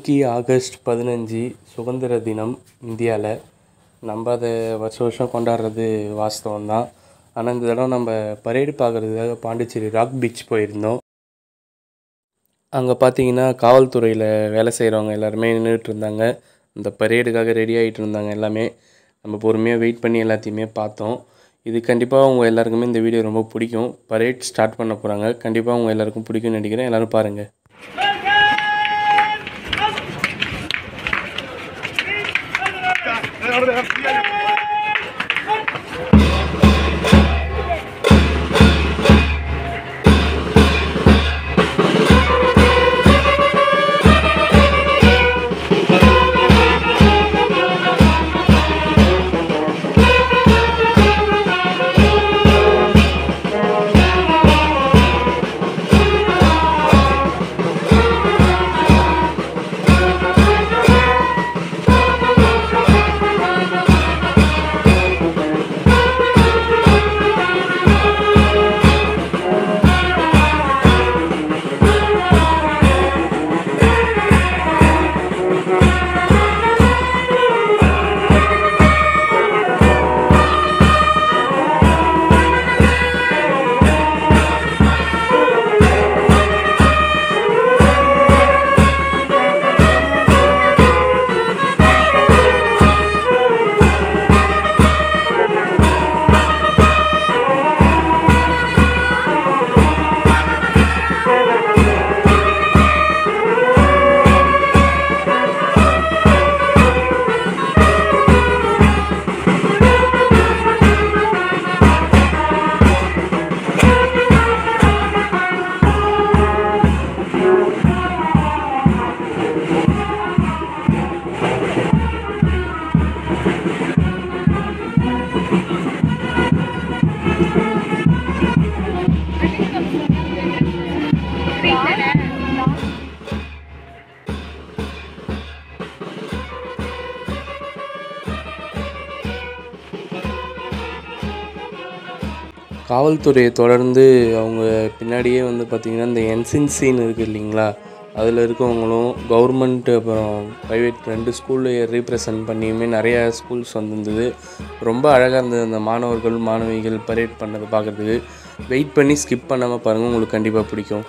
இன்றைக்கி ஆகஸ்ட் பதினஞ்சு சுதந்திர தினம் இந்தியாவில் நம்ம அதை வருஷம் வருஷம் கொண்டாடுறது வாஸ்தவம் தான் ஆனால் இந்த தடவை நம்ம பரேடு பார்க்குறதுக்காக பாண்டிச்சேரி ராக் பீச் போயிருந்தோம் அங்கே பார்த்தீங்கன்னா காவல்துறையில் வேலை செய்கிறவங்க எல்லாருமே நின்றுட்டு இருந்தாங்க இந்த பரேடுக்காக ரெடி ஆகிட்டு இருந்தாங்க எல்லாமே நம்ம பொறுமையாக வெயிட் பண்ணி எல்லாத்தையுமே பார்த்தோம் இது கண்டிப்பாக உங்கள் எல்லாருக்குமே இந்த வீடியோ ரொம்ப பிடிக்கும் பரேட் ஸ்டார்ட் பண்ண போகிறாங்க கண்டிப்பாக உங்கள் எல்லாருக்கும் பிடிக்கும்னு நினைக்கிறேன் எல்லோரும் பாருங்கள் காவல்துறையை தொடர்ந்து அவங்க பின்னாடியே வந்து பார்த்திங்கன்னா இந்த என்சின்சின்னு இருக்குது இல்லைங்களா அதில் இருக்கவங்களும் கவர்மெண்ட் அப்புறம் ப்ரைவேட் ரெண்டு ஸ்கூலில் ரீப்ரசன்ட் பண்ணியுமே நிறையா ஸ்கூல்ஸ் வந்திருந்தது ரொம்ப அழகாக இருந்தது அந்த மாணவர்கள் மாணவிகள் பரேட் பண்ணதை பார்க்குறதுக்கு வெயிட் பண்ணி ஸ்கிப் பண்ணாமல் பாருங்கள் உங்களுக்கு கண்டிப்பாக பிடிக்கும்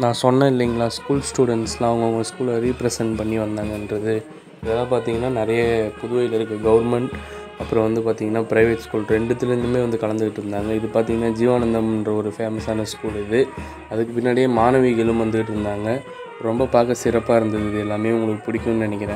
நான் சொன்னேன் இல்லைங்களா ஸ்கூல் ஸ்டூடெண்ட்ஸ்லாம் அவங்கவுங்க ஸ்கூலை ரீப்ரசன்ட் பண்ணி வந்தாங்கன்றது இதெல்லாம் பார்த்தீங்கன்னா நிறைய புதுவையில் இருக்க கவர்மெண்ட் அப்புறம் வந்து பார்த்திங்கன்னா ப்ரைவேட் ஸ்கூல் ரெண்டுத்துலேருந்துமே வந்து கலந்துக்கிட்டு இருந்தாங்க இது பார்த்திங்கன்னா ஜீவானந்தம்ன்ற ஒரு ஃபேமஸான ஸ்கூல் இது அதுக்கு பின்னாடியே மாணவிகளும் வந்துக்கிட்டு இருந்தாங்க ரொம்ப பார்க்க சிறப்பாக இருந்தது இது எல்லாமே உங்களுக்கு பிடிக்கும்னு நினைக்கிறேன்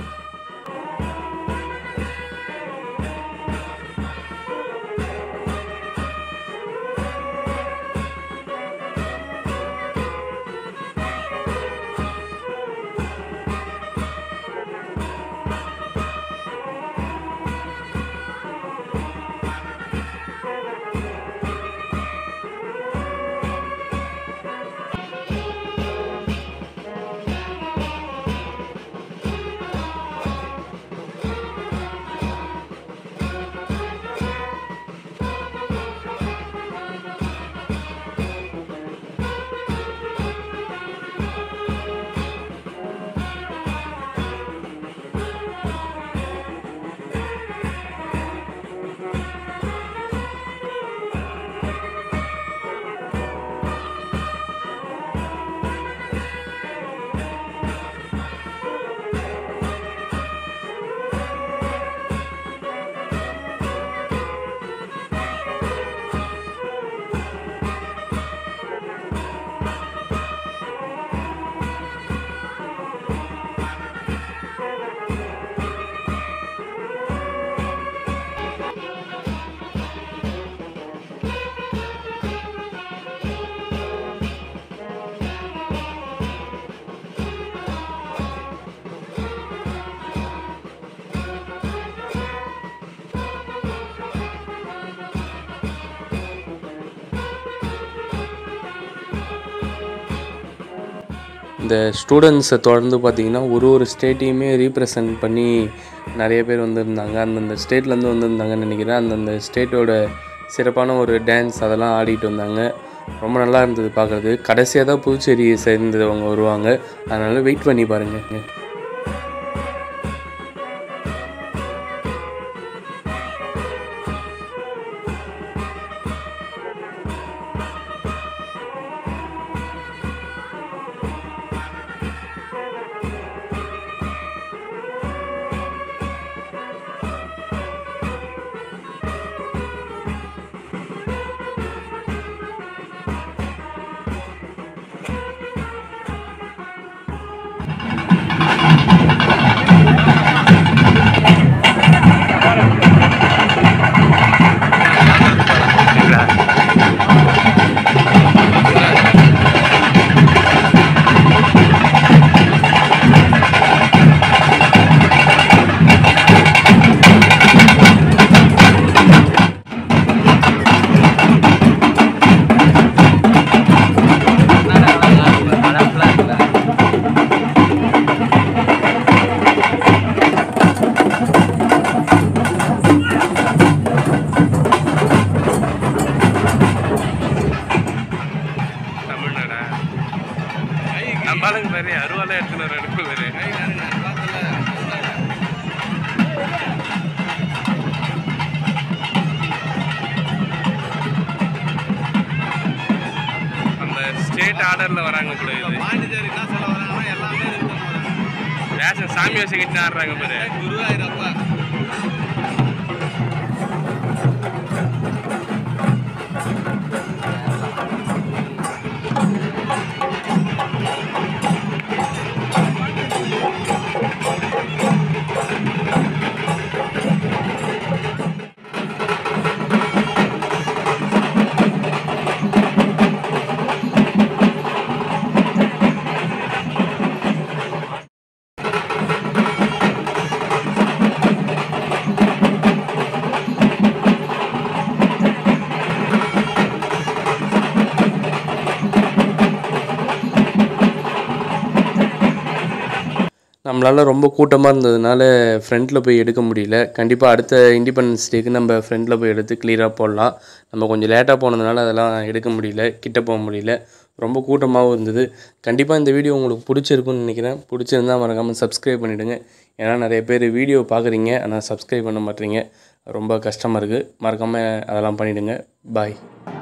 இந்த ஸ்டூடெண்ட்ஸை தொடர்ந்து பார்த்திங்கன்னா ஒரு ஒரு ஸ்டேட்டையுமே ரீப்ரசன்ட் பண்ணி நிறைய பேர் வந்திருந்தாங்க அந்தந்த ஸ்டேட்லேருந்து வந்திருந்தாங்கன்னு நினைக்கிறேன் அந்தந்த ஸ்டேட்டோட சிறப்பான ஒரு டான்ஸ் அதெல்லாம் ஆடிட்டு வந்தாங்க ரொம்ப நல்லா இருந்தது பார்க்குறது கடைசியாக தான் புதுச்சேரியை சேர்ந்தவங்க வருவாங்க அதனால் வெயிட் பண்ணி பாருங்கள் தமிழ்நாடா நம்மளுக்கு பேரு அருவாலை எடுத்துன்னு வர அடுப்பு பேரு அந்த ஸ்டேட் ஆர்டர்ல வராங்க கூட இது பாண்டிச்சேரி என்ன சொல்ல வராங்கன்னா எல்லாமே இருக்கு ரேஷன் சாமி வச்சுக்கிட்டு ஆடுறாங்க பாரு குருவாயிரப்பா நம்மளால் ரொம்ப கூட்டமாக இருந்ததுனால ஃப்ரண்ட்டில் போய் எடுக்க முடியல கண்டிப்பாக அடுத்த இண்டிபெண்டன்ஸ் டேக்கு நம்ம ஃப்ரண்ட்டில் போய் எடுத்து கிளியராக போடலாம் நம்ம கொஞ்சம் லேட்டாக போனதுனால அதெல்லாம் எடுக்க முடியல கிட்ட போக முடியல ரொம்ப கூட்டமாகவும் இருந்தது கண்டிப்பாக இந்த வீடியோ உங்களுக்கு பிடிச்சிருக்குன்னு நினைக்கிறேன் பிடிச்சிருந்தா மறக்காமல் சப்ஸ்கிரைப் பண்ணிவிடுங்க ஏன்னா நிறைய பேர் வீடியோ பார்க்குறீங்க ஆனால் சப்ஸ்கிரைப் பண்ண மாட்டீங்க ரொம்ப கஷ்டமாக இருக்குது மறக்காமல் அதெல்லாம் பண்ணிவிடுங்க பாய்